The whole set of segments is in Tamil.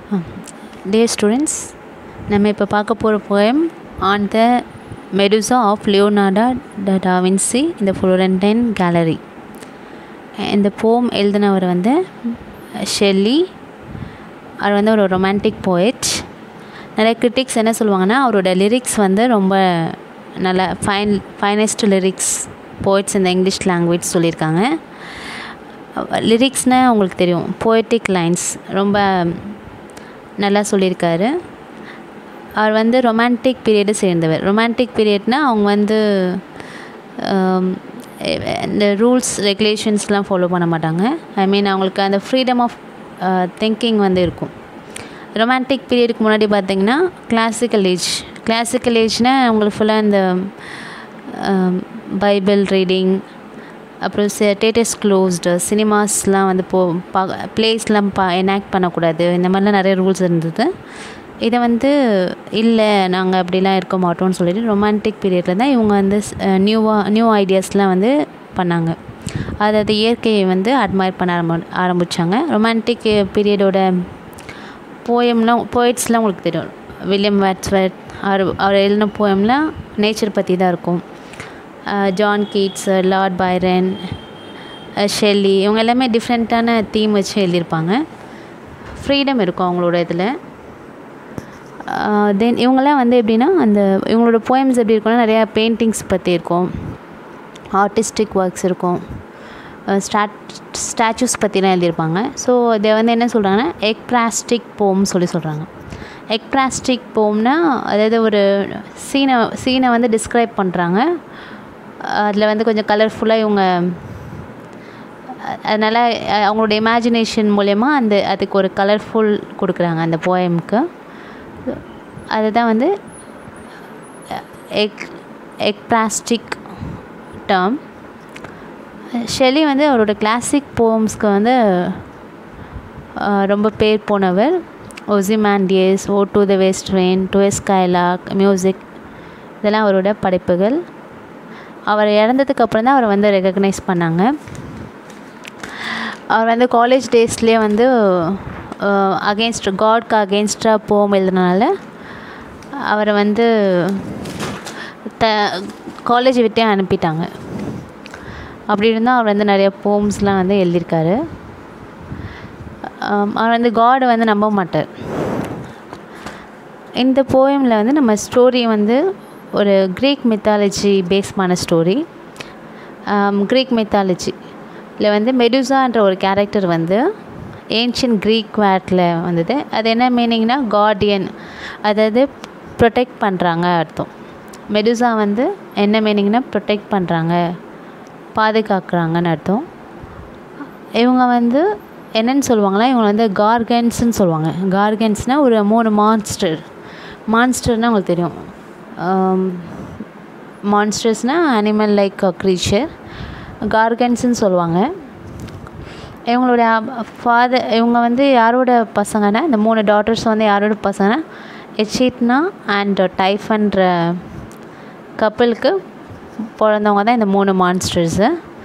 டியர் ஸ்டூடெண்ட்ஸ் நம்ம இப்போ பார்க்க போகிற poem on the Medusa of Leonardo da da Vinci இந்த ஃப்ளோரண்டைன் கேலரி இந்த போம் எழுதினவர் வந்து ஷெல்லி அவர் வந்து ஒரு ரொமான்டிக் போயட் நிறைய கிரிட்டிக்ஸ் என்ன சொல்லுவாங்கன்னா அவரோட லிரிக்ஸ் வந்து ரொம்ப நல்ல ஃபைன் ஃபைனஸ்ட் லிரிக்ஸ் போய்ட்ஸ் இந்த இங்கிலீஷ் லாங்குவேஜ் சொல்லியிருக்காங்க லிரிக்ஸ்னால் உங்களுக்கு தெரியும் போய்டிக் லைன்ஸ் ரொம்ப நல்லா சொல்லியிருக்காரு அவர் வந்து ரொமான்டிக் பீரியடை சேர்ந்தவர் ரொமான்டிக் பீரியட்னால் அவங்க வந்து இந்த ரூல்ஸ் ரெகுலேஷன்ஸ்லாம் ஃபாலோ பண்ண மாட்டாங்க ஐ மீன் அவங்களுக்கு அந்த ஃப்ரீடம் ஆஃப் திங்கிங் வந்து இருக்கும் ரொமான்டிக் பீரியடுக்கு முன்னாடி பார்த்திங்கன்னா கிளாசிக்கல் ஏஜ் கிளாசிக்கல் ஏஜ்னால் அவங்களுக்கு ஃபுல்லாக இந்த பைபிள் ரீடிங் அப்புறம் தேட்டர்ஸ் க்ளோஸ்டு சினிமாஸ்லாம் வந்து போ பா ப்ளேஸ்லாம் பா எனாக்ட் பண்ணக்கூடாது இந்த மாதிரிலாம் நிறைய ரூல்ஸ் இருந்தது இதை வந்து இல்லை நாங்கள் அப்படிலாம் இருக்க மாட்டோம்னு சொல்லிட்டு ரொமான்டிக் பீரியடில் தான் இவங்க வந்து நியூவாக நியூ ஐடியாஸ்லாம் வந்து பண்ணாங்க அதாவது இயற்கையை வந்து அட்மையர் பண்ண ஆரம்பி ஆரம்பித்தாங்க ரொமான்டிக் பீரியடோட போயம்லாம் போய்ட்ஸ்லாம் உங்களுக்கு தெரியும் வில்லியம் வேட்ஸ்வர்த் அவர் அவர் எழுதின போயம்லாம் நேச்சர் பற்றி தான் இருக்கும் John Keats Lord Byron Shelley இவங்க எல்லாமே டிஃப்ரெண்ட்டான தீம் வச்சு எழுதியிருப்பாங்க ஃப்ரீடம் இருக்கும் அவங்களோட இதில் தென் இவங்கெல்லாம் வந்து எப்படின்னா அந்த இவங்களோட போயம்ஸ் எப்படி இருக்கும்னா நிறையா பெயிண்டிங்ஸ் பற்றி இருக்கும் ஆர்டிஸ்டிக் ஒர்க்ஸ் இருக்கும் ஸ்டாட் ஸ்டாச்சூஸ் பற்றிலாம் எழுதியிருப்பாங்க ஸோ இதை வந்து என்ன சொல்கிறாங்கன்னா எக்ப்ராஸ்டிக் போம் சொல்லி சொல்கிறாங்க எக்ப்ராஸ்டிக் போம்னா அதாவது ஒரு சீனை சீனை வந்து டிஸ்கிரைப் பண்ணுறாங்க அதில் வந்து கொஞ்சம் கலர்ஃபுல்லாக இவங்க அதனால் அவங்களோட இமேஜினேஷன் மூலயமா அந்த அதுக்கு ஒரு கலர்ஃபுல் கொடுக்குறாங்க அந்த போயமுக்கு அதுதான் வந்து எக் எக்ப்ராஸ்டிக் டேர்ம் ஷெல்லி வந்து அவரோட கிளாசிக் போம்ஸ்க்கு வந்து ரொம்ப பேர் போனவர் Ozymandias ode to the west rain to skylark music இதெல்லாம் அவரோட படைப்புகள் அவர் இறந்ததுக்கு அப்புறம் தான் அவரை வந்து ரெக்கக்னைஸ் பண்ணாங்க அவர் வந்து காலேஜ் டேஸ்லேயே வந்து அகெயின்ஸ்ட் காட்க்கு அகெயின்ஸ்டாக போம் எழுதுனால அவரை வந்து த காலேஜ் விட்டே அனுப்பிட்டாங்க அப்படி இருந்தால் அவர் வந்து நிறைய போம்ஸ்லாம் வந்து எழுதியிருக்காரு அவர் வந்து காடை வந்து நம்ப மாட்டார் இந்த போயமில் வந்து நம்ம ஸ்டோரி வந்து ஒரு க்ரீக் மித்தாலஜி பேஸ் பண்ண ஸ்டோரி க்ரீக் மித்தாலஜி இதில் வந்து மெடுசான்ற ஒரு கேரக்டர் வந்து ஏன்ஷியன் க்ரீக் வேட்டில் வந்தது அது என்ன மீனிங்னா கார்டியன் அதாவது ப்ரொடெக்ட் பண்ணுறாங்க அர்த்தம் மெடுசா வந்து என்ன மீனிங்னா ப்ரொடெக்ட் பண்ணுறாங்க பாதுகாக்கிறாங்கன்னு அர்த்தம் இவங்க வந்து என்னென்னு சொல்லுவாங்களா இவங்க வந்து கார்கன்ஸ்ன்னு சொல்லுவாங்க கார்கன்ஸ்னால் ஒரு மூணு மான்ஸ்டர் மான்ஸ்டர்னால் உங்களுக்கு தெரியும் மான்ஸ்டர்ஸ்னால் அனிமல் லைக் க்ரீச்சர் கார்கன்ஸ்ன்னு சொல்லுவாங்க இவங்களோட ஃபாதர் இவங்க வந்து யாரோட பசங்கன்னா இந்த மூணு டாட்டர்ஸ் வந்து யாரோட பசங்கன்னா எச்சிட்னா அண்ட் டைஃபன்ற கப்பலுக்கு பிறந்தவங்க தான் இந்த மூணு மான்ஸ்டர்ஸு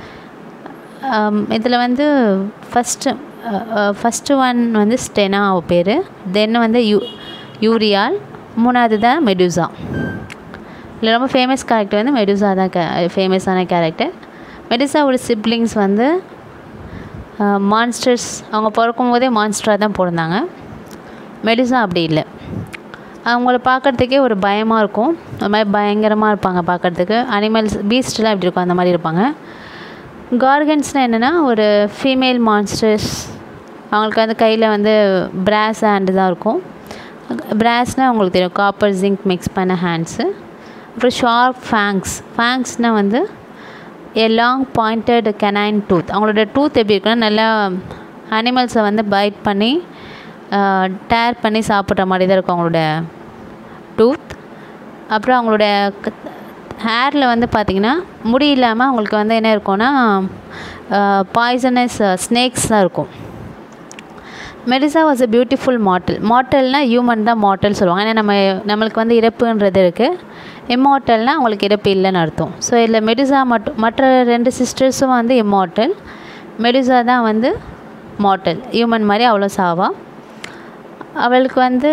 இதில் வந்து ஃபஸ்ட்டு ஃபஸ்ட்டு ஒன் வந்து ஸ்டெனா அவ பேர் தென் வந்து யூ யூரியால் மூணாவது தான் மெடுசா இதில் ரொம்ப ஃபேமஸ் கேரக்டர் வந்து மெடுசா தான் கே ஃபேமஸான கேரக்டர் மெடுசாவோட சிப்ளிங்ஸ் வந்து மான்ஸ்டர்ஸ் அவங்க பிறக்கும் போதே மான்ஸ்டராக தான் பிறந்தாங்க மெடுசா அப்படி இல்லை அவங்கள பார்க்குறதுக்கே ஒரு பயமாக இருக்கும் ஒரு மாதிரி பயங்கரமாக இருப்பாங்க பார்க்குறதுக்கு அனிமல்ஸ் பீஸ்ட்லாம் எப்படி இருக்கும் அந்த மாதிரி இருப்பாங்க கார்கன்ஸ்னால் என்னென்னா ஒரு ஃபீமேல் மான்ஸ்டர்ஸ் அவங்களுக்கு வந்து கையில் வந்து பிராஸ் ஹேண்டு தான் இருக்கும் பிராஸ்னால் அவங்களுக்கு தெரியும் காப்பர் ஜிங்க் மிக்ஸ் பண்ண ஹேண்ட்ஸு அப்புறம் ஷார்ப் ஃபேங்க்ஸ் ஃபேங்க்ஸ்னால் வந்து a long pointed canine tooth அவங்களோட டூத் எப்படி இருக்குன்னா நல்லா அனிமல்ஸை வந்து பைட் பண்ணி டேர் பண்ணி சாப்பிட்ற மாதிரி தான் இருக்கும் அவங்களோட டூத் அப்புறம் அவங்களோட ஹேரில் வந்து பார்த்திங்கன்னா முடி இல்லாமல் அவங்களுக்கு வந்து என்ன இருக்கும்னா பாய்சனஸ் ஸ்னேக்ஸ் தான் இருக்கும் Medusa was a beautiful mortal மாட்டல்னால் ஹியூமன் தான் மாட்டல் சொல்லுவாங்க ஏன்னா நம்ம நம்மளுக்கு வந்து இறப்புன்றது இருக்குது இம்மார்ட்டல்னால் அவங்களுக்கு இறப்பு இல்லைன்னு அர்த்தம் ஸோ இதில் மெடிசா மட்டும் மற்ற ரெண்டு சிஸ்டர்ஸும் வந்து இம்மார்ட்டல் மெடிசா தான் வந்து மார்ட்டல் ஹியூமன் மாதிரி அவ்வளோ சாவா அவளுக்கு வந்து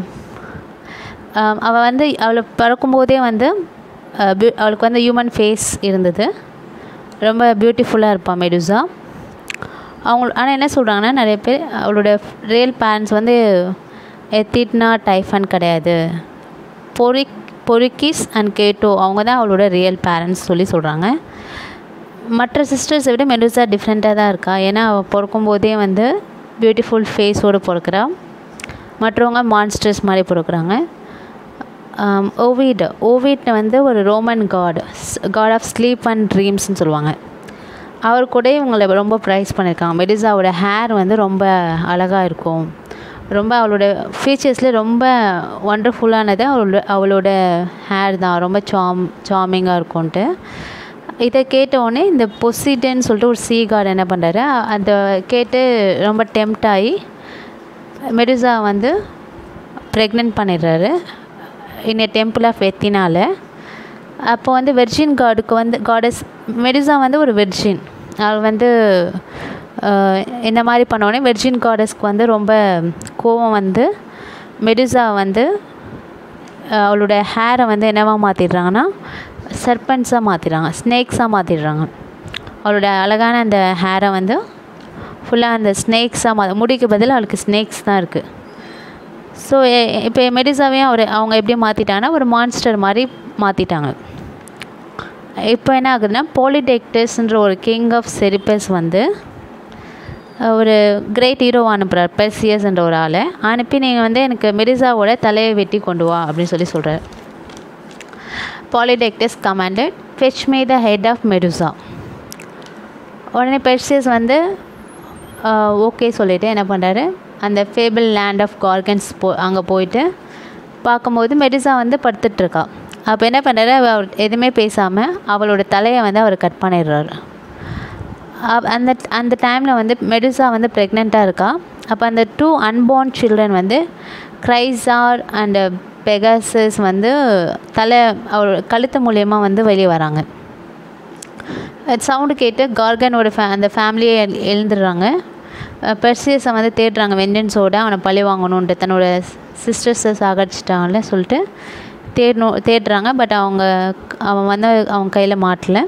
அவள் வந்து அவளை பிறக்கும்போதே வந்து பியூ அவளுக்கு வந்து ஹியூமன் ஃபேஸ் இருந்தது ரொம்ப பியூட்டிஃபுல்லாக இருப்பாள் மெடுசா அவங்க ஆனால் என்ன சொல்கிறாங்கன்னா நிறைய பேர் அவளோட ரியல் பேரண்ட்ஸ் வந்து எத்திட்னா டைஃபன் கிடையாது பொரி பொரிக்கிஸ் அண்ட் கேட்டோ அவங்க தான் அவளோட ரியல் பேரண்ட்ஸ் சொல்லி சொல்கிறாங்க மற்ற சிஸ்டர்ஸை விட மெடுசா டிஃப்ரெண்ட்டாக தான் இருக்கா ஏன்னா அவள் பிறக்கும்போதே வந்து பியூட்டிஃபுல் ஃபேஸோடு பிறக்கிறா மற்றவங்க மான்ஸ்டர்ஸ் மாதிரி பிறக்கிறாங்க ஓவிட் ஓவிட் வந்து ஒரு Roman god god of sleep and ட்ரீம்ஸ்னு சொல்லுவாங்க அவர் கூட இவங்களை ரொம்ப ப்ரைஸ் பண்ணியிருக்காங்க மெடிசாவோட ஹேர் வந்து ரொம்ப அழகாக இருக்கும் ரொம்ப அவளோட ஃபீச்சர்ஸில் ரொம்ப ஒண்டர்ஃபுல்லானது அவளோட அவளோட ஹேர் தான் ரொம்ப சாம் சாமிங்காக இருக்கும்ன்ட்டு இதை கேட்டவுடனே இந்த பொசிடன்னு சொல்லிட்டு ஒரு சீ கார்டு என்ன பண்ணுறாரு அதை கேட்டு ரொம்ப டெம்ட் ஆகி மெடிசா வந்து ப்ரெக்னென்ட் பண்ணிடுறாரு இன் எ டெம்பிள் ஆஃப் எத்தினால் அப்போ வந்து வெர்ஜின் காடுக்கு வந்து காடஸ் மெடிசா வந்து ஒரு வெர்ஜின் அவள் வந்து இந்த மாதிரி பண்ணோடனே வெர்ஜின் காடஸ்க்கு வந்து ரொம்ப கோவம் வந்து மெடிசா வந்து அவளோட ஹேரை வந்து என்னவா மாற்றிடுறாங்கன்னா சர்பன்ஸாக மாற்றிடுறாங்க ஸ்னேக்ஸாக மாற்றிடுறாங்க அவளோட அழகான அந்த ஹேரை வந்து ஃபுல்லாக அந்த ஸ்னேக்ஸாக மா முடிக்கு பதில் அவளுக்கு ஸ்னேக்ஸ் தான் இருக்குது ஸோ இப்போ மெடிசாவையும் அவர் அவங்க எப்படி மாற்றிட்டாங்கன்னா ஒரு மான்ஸ்டர் மாதிரி மாற்றிட்டாங்க இப்போ என்ன ஆகுதுன்னா போலிடெக்டஸ்ன்ற ஒரு கிங் ஆஃப் செரிப்பஸ் வந்து ஒரு கிரேட் ஹீரோ அனுப்புகிறார் பெர்சியஸ்ன்ற ஒரு ஆளை அனுப்பி நீங்கள் வந்து எனக்கு மெடிசாவோட தலையை வெட்டி கொண்டு வா அப்படின்னு சொல்லி சொல்கிறார் Polydectes commanded fetch me the head of Medusa உடனே பெர்சியஸ் வந்து ஓகே சொல்லிவிட்டு என்ன பண்ணுறாரு அந்த ஃபேபிள் லேண்ட் ஆஃப் கார்கன்ஸ் போ அங்கே போயிட்டு பார்க்கும்போது மெடிசா வந்து படுத்துட்ருக்கா அப்போ என்ன பண்ணுறாரு அவர் எதுவுமே பேசாமல் அவளோட தலையை வந்து அவர் கட் பண்ணிடுறாரு அந்த அந்த டைமில் வந்து மெடிசா வந்து ப்ரெக்னெண்ட்டாக இருக்கா அப்போ அந்த டூ அன்போர்ன் சில்ட்ரன் வந்து க்ரைசார் அண்டு பெகாசஸ் வந்து தலை அவரோட கழுத்து மூலியமாக வந்து வெளியே வராங்க சவுண்டு கேட்டு கார்கனோட ஃபே அந்த ஃபேமிலியே எழுந்துடுறாங்க பெர்சியஸை வந்து தேடுறாங்க வெஞ்சன்ஸோட அவனை பழி வாங்கணுன்ட்டு தன்னோட சிஸ்டர்ஸை சாகடிச்சிட்டாங்கல்ல சொல்லிட்டு தேடணும் தேடுறாங்க பட் அவங்க அவன் வந்து அவங்க கையில் மாட்டலை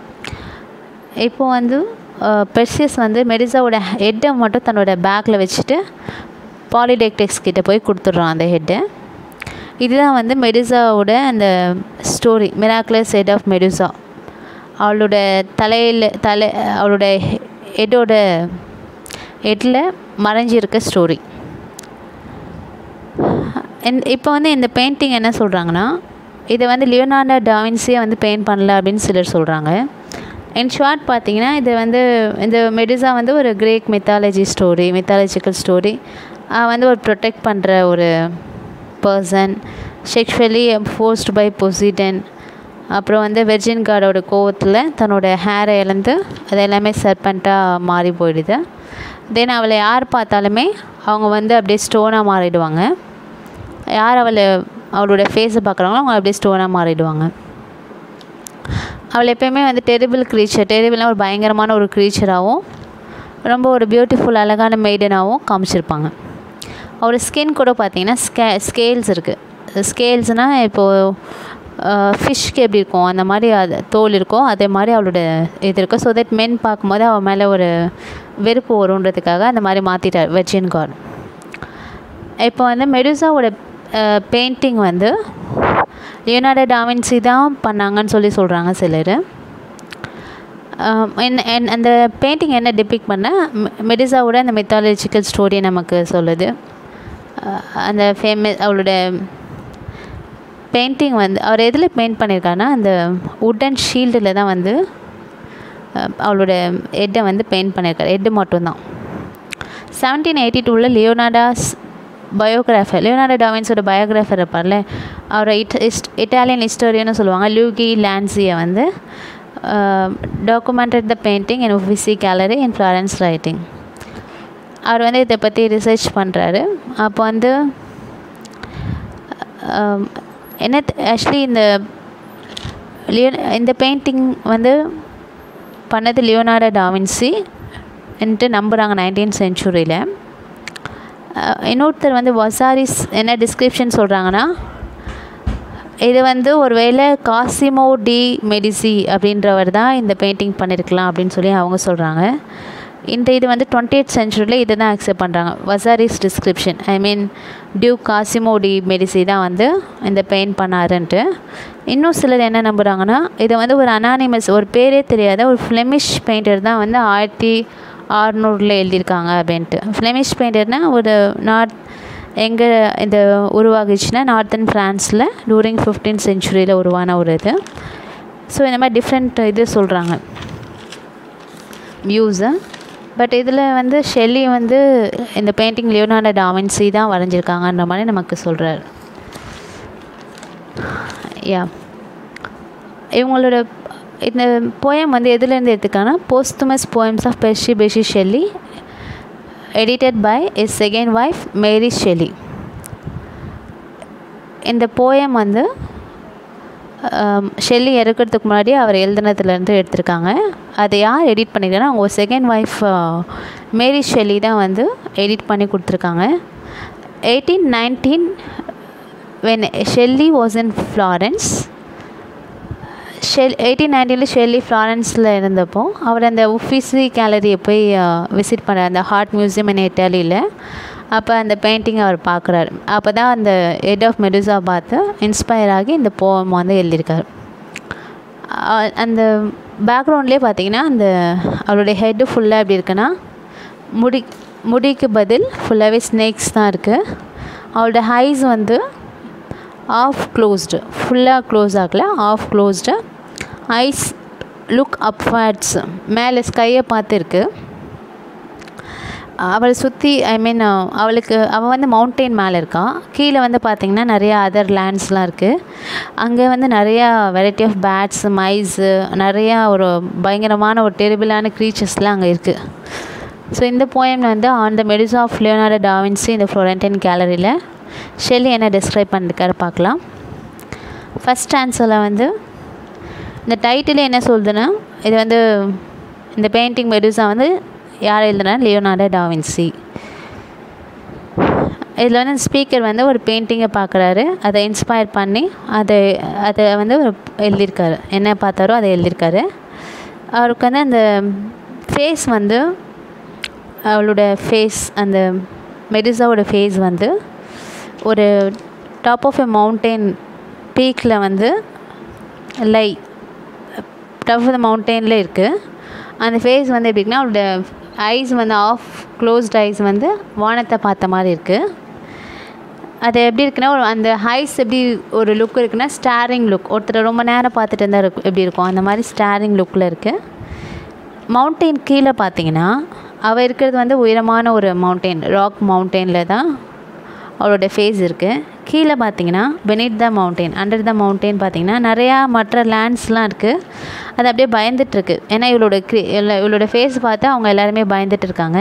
இப்போ வந்து பெர்சியஸ் வந்து மெடிசாவோட ஹெட்டை மட்டும் தன்னோட பேக்கில் வச்சுட்டு பாலிடெக்டிக்ஸ் கிட்டே போய் கொடுத்துட்றான் அந்த ஹெட்டை இதுதான் வந்து மெடிசாவோட அந்த story miraculous head of Medusa அவளோட தலையில் தலை அவளோட ஹெட்டோட ஹெட்டில் மறைஞ்சிருக்க ஸ்டோரி இப்போ வந்து இந்த பெயிண்டிங் என்ன சொல்கிறாங்கன்னா இதை வந்து லியோனார்டோ டாவின்ஸியே வந்து பெயிண்ட் பண்ணல அப்படின்னு சிலர் சொல்கிறாங்க இன் ஷார்ட் பார்த்தீங்கன்னா இது வந்து இந்த மெடிசா வந்து ஒரு Greek mythology story mythological story வந்து ஒரு ப்ரொடெக்ட் பண்ணுற ஒரு person sexually forced by Poseidon அப்புறம் வந்து வெர்ஜின் கார்டோட கோவத்தில் தன்னோட ஹேரை இழந்து அது எல்லாமே சர்பண்ட்டாக மாறி போயிடுது தென் அவளை யார் பார்த்தாலுமே அவங்க வந்து அப்படியே ஸ்டோனாக மாறிடுவாங்க யார் அவளை அவளோட ஃபேஸை பார்க்குறாங்களோ அவங்க அப்படியே ஸ்டோனாக மாறிடுவாங்க அவள் எப்பயுமே வந்து டெரிபிள் க்ரீச்சர் டெரிபிள்னால் ஒரு பயங்கரமான ஒரு க்ரீச்சராகவும் ரொம்ப ஒரு பியூட்டிஃபுல் அழகான மெய்டனாகவும் காமிச்சிருப்பாங்க அவரோட ஸ்கின் கூட பார்த்தீங்கன்னா ஸ்கே ஸ்கேல்ஸ் இருக்குது ஸ்கேல்ஸ்னால் இப்போது ஃபிஷ்க்கு எப்படி இருக்கும் அந்த மாதிரி அது தோல் இருக்கும் அதே மாதிரி அவளோட இது இருக்கும் ஸோ தட் மென் பார்க்கும்போது அவள் மேலே ஒரு வெறுப்பு வருன்றதுக்காக அந்த மாதிரி மாற்றிட்டார் வெர்ஜின் காட் இப்போ வந்து மெடுசாவோட பெயிண்டிங் வந்து லியோனார்டோ டாவின்சி தான் பண்ணாங்கன்னு சொல்லி சொல்கிறாங்க சிலர் என்ன அந்த பெயிண்டிங் என்ன டிபிக் பண்ண மெடிசாவோட அந்த மெத்தாலஜிக்கல் ஸ்டோரி நமக்கு சொல்லுது அந்த ஃபேமஸ் அவளோட பெயிண்டிங் வந்து அவர் எதில் பெயிண்ட் பண்ணியிருக்காருன்னா அந்த உட்டன் ஷீல்டில் தான் வந்து அவளோட ஹெட்டை வந்து பெயிண்ட் பண்ணியிருக்காரு ஹெட்டு மட்டும்தான் செவன்டீன் எயிட்டி டூவில் லியோனார்டாஸ் பயோகிராஃபர் லியோனார்டோ டாவின்ஸோட பயோகிராஃபர் இருப்பார்ல அவரை இட் இஸ்ட் இட்டாலியன் ஹிஸ்டோரியன்னு சொல்லுவாங்க லூகி லான்சியை வந்து documented the painting in Uffizi gallery in Florence writing அவர் வந்து இதை பற்றி ரிசர்ச் பண்ணுறாரு அப்போ வந்து என்ன ஆக்சுவலி இந்த லியோ இந்த பெயிண்டிங் வந்து பண்ணது லியோனார்டோ டாவின்சி என்ட்டு நம்புகிறாங்க நைன்டீன் சென்ச்சுரியில் இன்னொருத்தர் வந்து வசாரிஸ் என்ன டிஸ்கிரிப்ஷன் சொல்கிறாங்கன்னா இது வந்து ஒருவேளை காசிமோ டி மெடிசி அப்படின்றவர் தான் இந்த பெயிண்டிங் பண்ணியிருக்கலாம் அப்படின்னு சொல்லி அவங்க சொல்கிறாங்க இந்த இது வந்து டுவெண்ட்டி எய்த் சென்ச்சுரியில் இதை தான் அக்செப்ட் பண்ணுறாங்க Vasari's description I mean duke Cosimo de Medici தான் வந்து இந்த பெயிண்ட் பண்ணாருன்ட்டு இன்னும் சிலர் என்ன நம்புகிறாங்கன்னா இதை வந்து ஒரு அனானிமஸ் ஒரு பேரே தெரியாத ஒரு ஃப்ளெமிஷ் பெயிண்டர் தான் வந்து ஆயிரத்தி ஆறுநூறில் எழுதியிருக்காங்க அப்படின்ட்டு ஃப்ளெமிஷ் பெயிண்டர்னால் ஒரு நார்த் எங்கே இந்த உருவாகிச்சுன்னா நார்த்தன் ஃப்ரான்ஸில் டூரிங் ஃபிஃப்டீன் சென்ச்சுரியில் உருவான ஒரு இது ஸோ இந்த மாதிரி டிஃப்ரெண்ட் இது சொல்கிறாங்க வியூஸை பட் இதில் வந்து ஷெல்லி வந்து இந்த பெயிண்டிங் லியோனார்டோ டாவின்சி தான் வரைஞ்சிருக்காங்கன்ற மாதிரி நமக்கு சொல்கிறார் யா இவங்களோட இந்த போயம் வந்து எதுலேருந்து எடுத்துக்காங்கன்னா posthumous poems of Percy Bysshe Shelley edited by his second wife Mary Shelley இந்த போயம் வந்து ஷெல்லி இறக்கிறதுக்கு முன்னாடி அவர் எழுதுனதுலேருந்து எடுத்திருக்காங்க அதை யார் எடிட் பண்ணியிருக்காங்கன்னா அவங்க செகண்ட் ஒய்ஃப் மேரி ஷெல்லி தான் வந்து எடிட் பண்ணி கொடுத்துருக்காங்க eighteen nineteen when Shelley was in Florence ஷெல் எயிட்டீன் நைன்டீனில் ஷெல்லி ஃப்ளாரன்ஸில் இருந்தப்போ அவர் அந்த உஃபிசி கேலரியை போய் விசிட் பண்ணுறார் அந்த ஹார்ட் மியூசியம் இன் இட்டாலியில் அப்போ அந்த பெயிண்டிங் அவர் பார்க்குறாரு அப்போ தான் அந்த ஹெட் ஆஃப் மெடுசா பார்த்து இன்ஸ்பயர் ஆகி இந்த போம் வந்து எழுதியிருக்காரு அந்த பேக்ரவுண்ட்லேயே பார்த்தீங்கன்னா அந்த அவருடைய ஹெட்டு ஃபுல்லாக எப்படி இருக்குன்னா முடி முடிக்கு பதில் ஃபுல்லாகவே ஸ்னேக்ஸ் தான் இருக்குது அவரோட ஹைஸ் வந்து ஆஃப் க்ளோஸ்டு ஃபுல்லாக க்ளோஸ் ஆகல half closed eyes look upwards மேலே ஸ்கையை பார்த்துருக்கு அவளை சுற்றி ஐ மீன் அவளுக்கு அவள் வந்து மவுண்டெயின் மேலே இருக்கா கீழே வந்து பார்த்திங்கன்னா நிறையா அதர் லேண்ட்ஸ்லாம் இருக்குது அங்கே வந்து நிறையா வெரைட்டி ஆஃப் பேட்ஸ் மைஸு நிறையா ஒரு பயங்கரமான ஒரு டெரிபிளான க்ரீச்சர்ஸ்லாம் அங்கே இருக்குது ஸோ இந்த போயம் வந்து on the Medusa of Leonardo da Vinci இந்த ஃப்ளோரண்டைன் கேலரியில் ஷெல்லி என்ன டிஸ்கிரைப் பண்ணிருக்காரு பார்க்கலாம் ஃபஸ்ட் ஆன்சரில் வந்து இந்த டைட்டில் என்ன சொல்லுதுன்னா இது வந்து இந்த பெயிண்டிங் மெடிஸா வந்து யார் எழுதுனா லியோனார்டோ டாவின்சி இதில் வந்து ஸ்பீக்கர் வந்து ஒரு பெயிண்டிங்கை பார்க்குறாரு அதை இன்ஸ்பயர் பண்ணி அதை அதை வந்து ஒரு எழுதியிருக்காரு என்ன பார்த்தாரோ அதை எழுதியிருக்காரு அவருக்கு வந்து அந்த ஃபேஸ் வந்து அவளோட ஃபேஸ் அந்த மெடிசாவோட ஃபேஸ் வந்து ஒரு டாப் ஆஃப் எ மவுண்டெயின் பீக்கில் வந்து லை டாப் ஆஃப் த மவுண்டெயினில் இருக்குது அந்த ஃபேஸ் வந்து எப்படின்னா அவளோட ஐஸ் வந்து ஆஃப் க்ளோஸ்ட் ஐஸ் வந்து வானத்தை பார்த்த மாதிரி இருக்குது அது எப்படி இருக்குன்னா ஒரு அந்த ஹைஸ் எப்படி ஒரு லுக் இருக்குன்னா ஸ்டாரிங் லுக் ஒருத்தர் ரொம்ப நேரம் பார்த்துட்டு இருந்தால் இருக்கும் எப்படி இருக்கும் அந்த மாதிரி ஸ்டாரிங் லுக்கில் இருக்குது மவுண்டெயின் கீழே பார்த்தீங்கன்னா அவள் இருக்கிறது வந்து உயரமான ஒரு மவுண்டெயின் ராக் மவுண்டெயினில் தான் அவளோட ஃபேஸ் இருக்குது கீழே பார்த்தீங்கன்னா beneath the mountain under the mountain பார்த்தீங்கன்னா நிறையா மற்ற லேண்ட்ஸ்லாம் இருக்குது அது அப்படியே பயந்துட்டுருக்கு ஏன்னா இவளோட க்ரி இவளோட ஃபேஸ் பார்த்து அவங்க எல்லாருமே பயந்துட்டு இருக்காங்க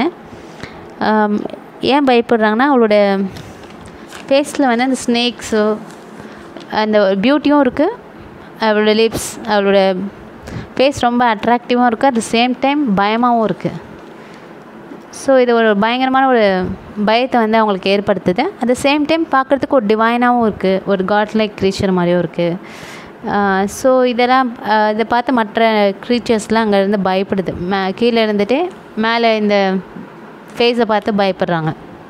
ஏன் பயப்படுறாங்கன்னா அவளோட ஃபேஸில் வந்து அந்த ஸ்னேக்ஸு அந்த பியூட்டியும் இருக்குது அவளோட லிப்ஸ் அவளோட ஃபேஸ் ரொம்ப அட்ராக்டிவாகவும் இருக்குது அட் த சேம் டைம் பயமாகவும் இருக்குது ஸோ இது ஒரு பயங்கரமான ஒரு பயத்தை வந்து அவங்களுக்கு ஏற்படுத்துது அட் த சேம் டைம் பார்க்குறதுக்கு ஒரு டிவைனாகவும் இருக்குது ஒரு காட் லைக் க்ரீச்சர் மாதிரியும் இருக்குது ஸோ இதெல்லாம் இதை பார்த்து மற்ற க்ரீச்சர்ஸ்லாம் அங்கேருந்து பயப்படுது மே கீழே இருந்துட்டு மேலே இந்த ஃபேஸை பார்த்து பயப்படுறாங்க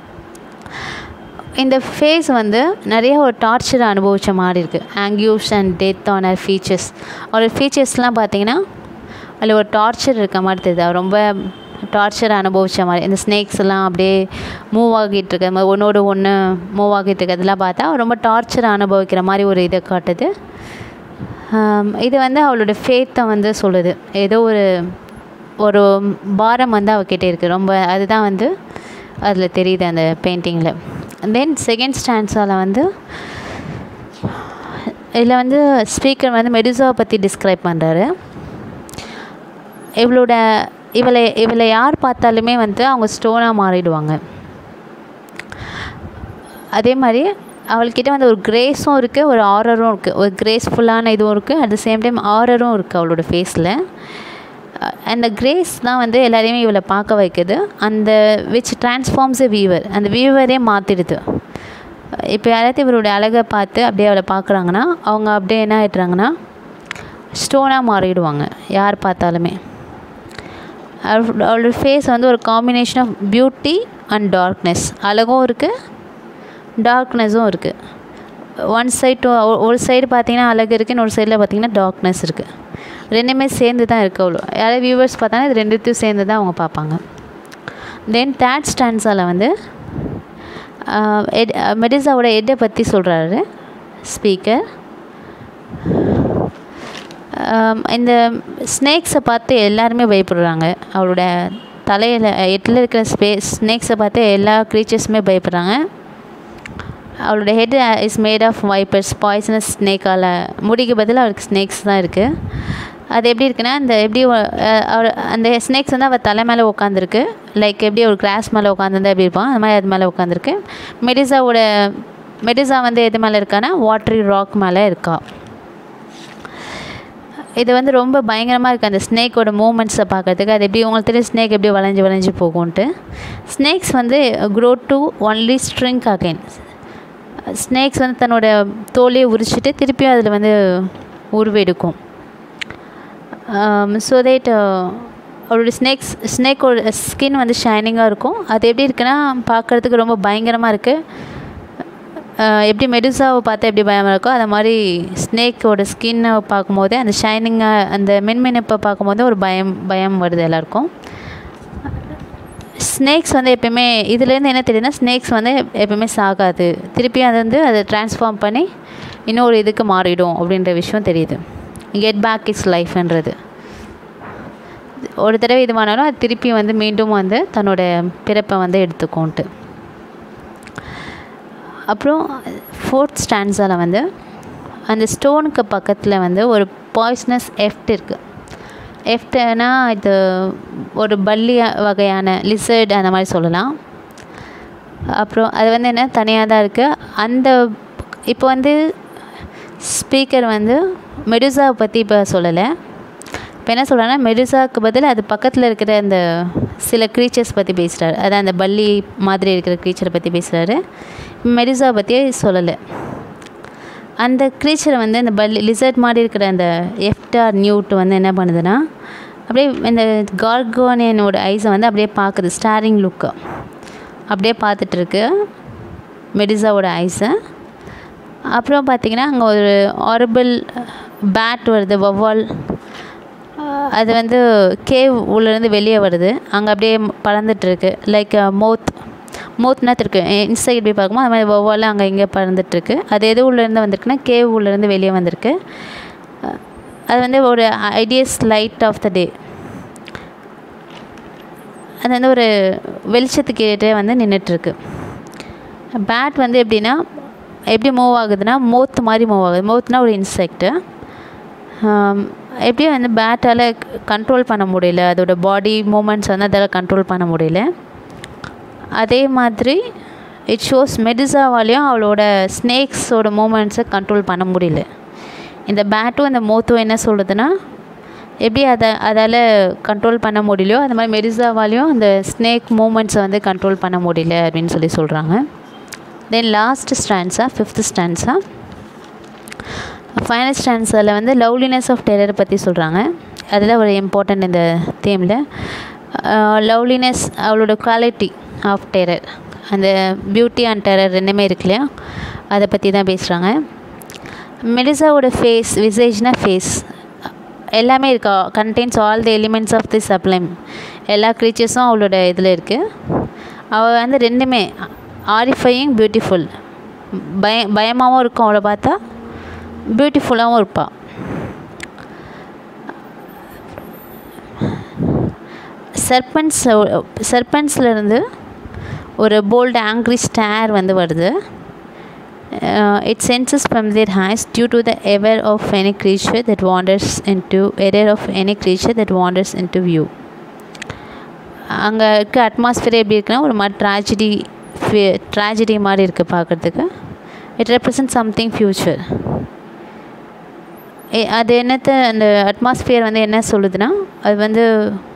இந்த ஃபேஸ் வந்து நிறைய ஒரு டார்ச்சரை அனுபவித்த மாதிரி இருக்குது anguish and death on her features அவரோட ஃபீச்சர்ஸ்லாம் பார்த்தீங்கன்னா அதில் ஒரு டார்ச்சர் இருக்க மாதிரி தெரியுது அவர் ரொம்ப டார்ச்சரை அனுபவித்த மாதிரி இந்த ஸ்னேக்ஸ் எல்லாம் அப்படியே மூவ் ஆகிட்டு இருக்க மாதிரி ஒன்றோடு ஒன்று மூவ் ஆகிட்டு இருக்கிறதெல்லாம் பார்த்தா ரொம்ப டார்ச்சரை அனுபவிக்கிற மாதிரி ஒரு இதை காட்டுது இது வந்து அவளோட ஃபேத்தை வந்து சொல்லுது ஏதோ ஒரு ஒரு பாரம் வந்து அவகிட்ட இருக்குது ரொம்ப அதுதான் வந்து அதில் தெரியுது அந்த பெயிண்டிங்கில் தென் செகண்ட் ஸ்டான்ஸால் வந்து இதில் வந்து ஸ்பீக்கர் வந்து மெடிசாவை பற்றி டிஸ்கிரைப் பண்ணுறாரு இவளோட இவளை இவளை யார் பார்த்தாலுமே வந்து அவங்க ஸ்டோனாக மாறிடுவாங்க அதே மாதிரி அவள்கிட்ட வந்து ஒரு கிரேஸும் இருக்குது ஒரு ஆரரும் இருக்குது ஒரு கிரேஸ்ஃபுல்லான இதுவும் இருக்குது அட் த சேம் டைம் ஆரரும் இருக்குது அவளோட ஃபேஸில் அந்த கிரேஸ் தான் வந்து எல்லாரையுமே இவளை பார்க்க வைக்குது அந்த விச் டிரான்ஸ்ஃபார்ம்ஸ் எ வீவர் அந்த வீவரே மாற்றிடுது இப்போ யாராவது இவருடைய அழகை பார்த்து அப்படியே அவளை பார்க்குறாங்கன்னா அவங்க அப்படியே என்ன ஆயிடுறாங்கன்னா ஸ்டோனாக மாறிடுவாங்க யார் பார்த்தாலுமே அவள் அவளோட ஃபேஸ் வந்து ஒரு combination of beauty and darkness அழகும் இருக்குது டார்க்னஸும் இருக்குது ஒன் சைடு ஒரு சைடு பார்த்தீங்கன்னா அழகு இருக்குது இன்னொரு சைடில் பார்த்தீங்கன்னா டார்க்னஸ் இருக்குது ரெண்டுமே சேர்ந்து தான் இருக்குது அவ்வளோ யாராவது வியூவர்ஸ் பார்த்தாங்கன்னா இது ரெண்டுத்தையும் சேர்ந்து தான் அவங்க பார்ப்பாங்க தென் தேர்ட் ஸ்டாண்ட்ஸால் வந்து எட் மெடிசாவோட எட்டை பற்றி சொல்கிறாரு ஸ்பீக்கர் இந்த ஸ்னேக்ஸை பார்த்து எல்லாருமே பயப்படுறாங்க அவளோட தலையில் எட்டில் இருக்கிற ஸ்பே ஸ்னேக்ஸை பார்த்து எல்லா க்ரீச்சர்ஸுமே பயப்படுறாங்க அவளோட head is made of vipers poisonous ஸ்னேக்கால் முடிக்கு பதில் அவருக்கு ஸ்னேக்ஸ் தான் இருக்குது அது எப்படி இருக்குன்னா இந்த எப்படி அவர் அந்த ஸ்னேக்ஸ் வந்து அவள் தலை மேலே உட்காந்துருக்கு லைக் எப்படி ஒரு கிராஸ் மேலே உட்காந்துருந்தா எப்படி இருப்பான் அது மாதிரி அது மேலே உட்காந்துருக்கு மெடிசாவோட மெடிசா வந்து எது மேலே இருக்கான்னா வாட்ரி ராக் மேலே இருக்கா இது வந்து ரொம்ப பயங்கரமாக இருக்குது அந்த ஸ்னேக்கோட மூமெண்ட்ஸை பார்க்குறதுக்கு அது எப்படி உங்களுக்கு தெரியும் ஸ்னேக் எப்படி வளைஞ்சு வளைஞ்சு போகும்ன்ட்டு ஸ்னேக்ஸ் வந்து grow to only string again snakes வந்து தன்னோட தோலையை உரிச்சிட்டு திருப்பியும் அதில் வந்து உருவெடுக்கும் ஸோ தேட் அவரோட ஸ்னேக்ஸ் ஸ்னேக்கோட ஸ்கின் வந்து ஷைனிங்காக இருக்கும் அது எப்படி இருக்குன்னா பார்க்குறதுக்கு ரொம்ப பயங்கரமாக இருக்குது எப்படி மெடுசாவை பார்த்தா எப்படி பயமாக இருக்கோ அது மாதிரி ஸ்னேக்கோட ஸ்கின்னை பார்க்கும்போதே அந்த ஷைனிங்காக அந்த மென்மெனப்பை பார்க்கும்போது ஒரு பயம் பயம் வருது எல்லாருக்கும் ஸ்னேக்ஸ் வந்து எப்பயுமே இதுலேருந்து என்ன தெரியுதுன்னா ஸ்னேக்ஸ் வந்து எப்பயுமே சாகாது திருப்பி அதை வந்து அதை ட்ரான்ஸ்ஃபார்ம் பண்ணி இன்னொரு இதுக்கு மாறிடும் அப்படின்ற விஷயம் தெரியுது கெட் பேக் இஸ் லைஃப்ன்றது ஒரு தடவை இது பண்ணாலும் அது திருப்பி வந்து மீண்டும் வந்து தன்னோட பிறப்பை வந்து எடுத்துக்கோன்ட்டு அப்புறம் ஃபோர்த் ஸ்டாண்ட்ஸால் வந்து அந்த ஸ்டோனுக்கு பக்கத்தில் வந்து ஒரு பாய்ஸ்னஸ் எஃப்ட் இருக்குது எஃப்ட்னா இது ஒரு பல்லி வகையான லிசர்ட் அந்த மாதிரி சொல்லலாம் அப்புறம் அது வந்து என்ன தனியாக தான் இருக்குது அந்த இப்போ வந்து ஸ்பீக்கர் வந்து மெடுசாவை பற்றி இப்போ சொல்லலை இப்போ என்ன சொல்கிறேன்னா மெடுசாவுக்கு பதில் அது பக்கத்தில் இருக்கிற அந்த சில க்ரீச்சர்ஸ் பற்றி பேசுகிறாரு அதான் அந்த பல்லி மாதிரி இருக்கிற க்ரீச்சரை பற்றி பேசுகிறாரு மெடுசா பற்றியே சொல்லலை அந்த க்ரீச்சரை வந்து அந்த பல்லி லிசர்ட் மாதிரி இருக்கிற அந்த எஃப்டார் நியூட் வந்து என்ன பண்ணுதுன்னா அப்படியே இந்த கார்கோனியனோட ஐஸை வந்து அப்படியே பார்க்குது ஸ்டாரிங் லுக்கு அப்படியே பார்த்துட்ருக்கு மெடிசாவோட ஐஸை அப்புறம் பார்த்திங்கன்னா அங்கே ஒரு ஆரபிள் பேட் வருது வவ்வால் அது வந்து கேவ் உள்ளேருந்து வெளியே வருது அங்கே அப்படியே பறந்துட்டுருக்கு லைக் மோத் மோத்னா இருக்கு இன்சைட் போய் பார்க்கும்போது அது மாதிரி வவ்வால் அங்கே இங்கே பறந்துட்டுருக்கு அது எது உள்ளேருந்து வந்திருக்குன்னா கேவ் உள்ளேருந்து வெளியே வந்திருக்கு அது வந்து ஒரு hideous light of the day அது வந்து ஒரு வெளிச்சத்துக்கிட்டே வந்து நின்றுட்டுருக்கு பேட் வந்து எப்படின்னா எப்படி மூவ் ஆகுதுன்னா மோத் மாதிரி மூவ் ஆகுது மோத்னா ஒரு இன்செக்ட்டு எப்படியும் வந்து பேட்டால் கண்ட்ரோல் பண்ண முடியல அதோட பாடி மூமெண்ட்ஸ் வந்து அதால் கண்ட்ரோல் பண்ண முடியல அதே மாதிரி இட் ஷோஸ் மெடிசாவாலையும் அவளோட ஸ்னேக்ஸோட மூமெண்ட்ஸை கண்ட்ரோல் பண்ண முடியல இந்த பேட்டும் இந்த மோத்தும் என்ன சொல்லுதுன்னா எப்படி அதை அதால் கண்ட்ரோல் பண்ண முடியலையோ அந்த மாதிரி மெடிசாவாலையும் அந்த ஸ்னேக் மூமெண்ட்ஸை வந்து கண்ட்ரோல் பண்ண முடியல அப்படின்னு சொல்லி சொல்கிறாங்க தென் லாஸ்ட் ஸ்டாண்ட்ஸாக ஃபிஃப்த் ஸ்டாண்ட்ஸாக ஃபைனல் ஸ்டாண்ட்ஸில் வந்து லவ்லினஸ் ஆஃப் டெரர் பற்றி சொல்கிறாங்க அதுதான் ஒரு இம்பார்ட்டண்ட் இந்த தீமில் லவ்லினஸ் அவளோட குவாலிட்டி ஆஃப் டெரர் அந்த பியூட்டி அண்ட் டெரர் ரெண்டுமே இருக்கு இல்லையா அதை பற்றி தான் பேசுகிறாங்க மெடிசாவோட ஃபேஸ் விசேஜ்னா ஃபேஸ் எல்லாமே இருக்கா contains all the elements of the sublime எல்லா க்ரீச்சர்ஸும் அவளோட இதில் இருக்குது அவள் வந்து ரெண்டுமே ஆரிஃபையிங் பியூட்டிஃபுல் பய பயமாகவும் இருக்கும் அவளை பார்த்தா பியூட்டிஃபுல்லாகவும் இருப்பாள் சர்பன்ஸ் சர்பன்ஸ்லேருந்து ஒரு போல்டு ஆங்க்ரி ஸ்டார் வந்து வருது it senses from there haze due to the ever of any creature that wanders into error of any creature that wanders into view அங்கே இருக்க அட்மாஸ்ஃபியர் எப்படி இருக்குன்னா ஒரு மாதிரி ட்ராஜடி ட்ராஜடி மாதிரி இருக்குது பார்க்குறதுக்கு இட் ரெப்ரசன்ட் சம்திங் ஃப்யூச்சர் எ- அது என்னத்த அந்த அட்மாஸ்பியர் வந்து என்ன சொல்லுதுன்னா அது வந்து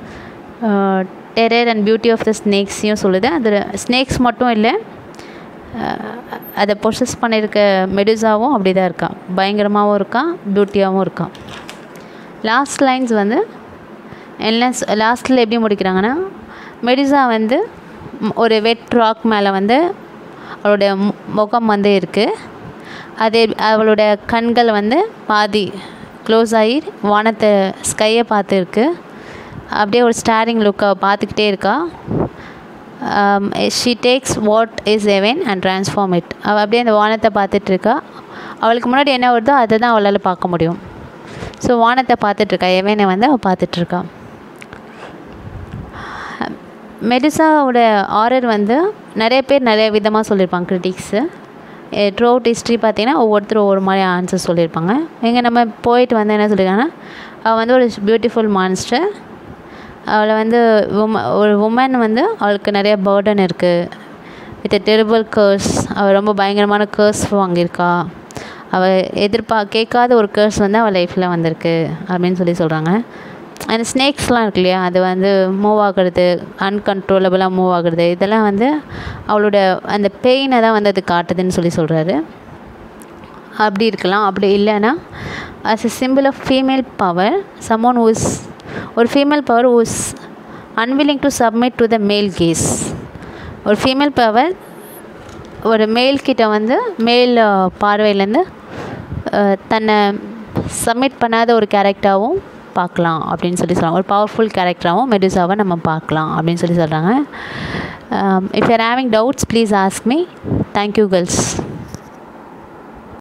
terror and beauty of the ஸ்னேக்ஸையும் சொல்லுது அதில் ஸ்னேக்ஸ் மட்டும் இல்லை அஹ், அதை பொசஸ் பண்ணியிருக்க மெடுசாவும் அப்படி தான் இருக்கான் பயங்கரமாகவும் இருக்கான் பியூட்டியாகவும் இருக்கான் லாஸ்ட் லைன்ஸ் வந்து என்ன லாஸ்ட்டில் எப்படி முடிக்கிறாங்கன்னா மெடிசா வந்து ம், ஒரு வெட் ராக் மேலே வந்து அவளுடைய மு- முகம் வந்து இருக்குது அதே அவளோட கண்கள் வந்து பாதி க்ளோஸ் ஆகி வானத்தை ஸ்கையை பார்த்து இருக்கு அப்படியே ஒரு ஸ்டாரிங் லுக்கை பார்த்துக்கிட்டே இருக்கா she takes what is even and transform it அவள் அப்படியே அந்த வானத்தை பார்த்துட்டு இருக்கா அவளுக்கு முன்னாடி என்ன வருதோ அதை தான் அவளால் பார்க்க முடியும் ஸோ வானத்தை பார்த்துட்ருக்கா எவனை வந்து அவள் பார்த்துட்ருக்கா மெடிசாவோட ஆரர் வந்து நிறைய பேர் நிறைய விதமாக சொல்லியிருப்பாங்க கிரிட்டிக்ஸு த்ரூ அவுட் ஹிஸ்ட்ரி பார்த்தீங்கன்னா ஒவ்வொருத்தரும் ஒவ்வொரு மாதிரி ஆன்சர் சொல்லியிருப்பாங்க எங்கே நம்ம போயிட்டு வந்து என்ன சொல்லியிருக்காங்கன்னா அவள் வந்து ஒரு பியூட்டிஃபுல் மான்ஸ்டர் அவளை வந்து உம ஒரு உமன் வந்து அவளுக்கு நிறைய பேர்டன் இருக்குது வித் டெரிபிள் கேர்ஸ் அவள் ரொம்ப பயங்கரமான கேர்ஸ் வாங்கியிருக்கா அவள் எதிர்பா கேட்காத ஒரு கேர்ஸ் வந்து அவள் லைஃப்பில் வந்திருக்கு அப்படின்னு சொல்லி சொல்கிறாங்க அந்த ஸ்னேக்ஸ்லாம் இருக்கு இல்லையா அது வந்து மூவ் ஆகுறது அன்கண்ட்ரோலபிளாக மூவ் ஆகுறது இதெல்லாம் வந்து அவளோட அந்த பெயினை தான் வந்து அது காட்டுதுன்னு சொல்லி சொல்கிறாரு அப்படி இருக்கலாம் அப்படி இல்லைன்னா as a symbol of female power someone who is ஒரு female power who is unwilling to submit to the male gaze ஒரு ஃபீமேல் பவர் ஒரு மேல் கிட்ட வந்து மேல் பார்வையிலேருந்து தன்னை சப்மிட் பண்ணாத ஒரு கேரக்டராகவும் பார்க்கலாம் அப்படின்னு சொல்லி சொல்கிறாங்க ஒரு பவர்ஃபுல் கேரக்டராகவும் மெடிசாவை நம்ம பார்க்கலாம் அப்படின்னு சொல்லி சொல்கிறாங்க if you're having doubts please ask me thank you girls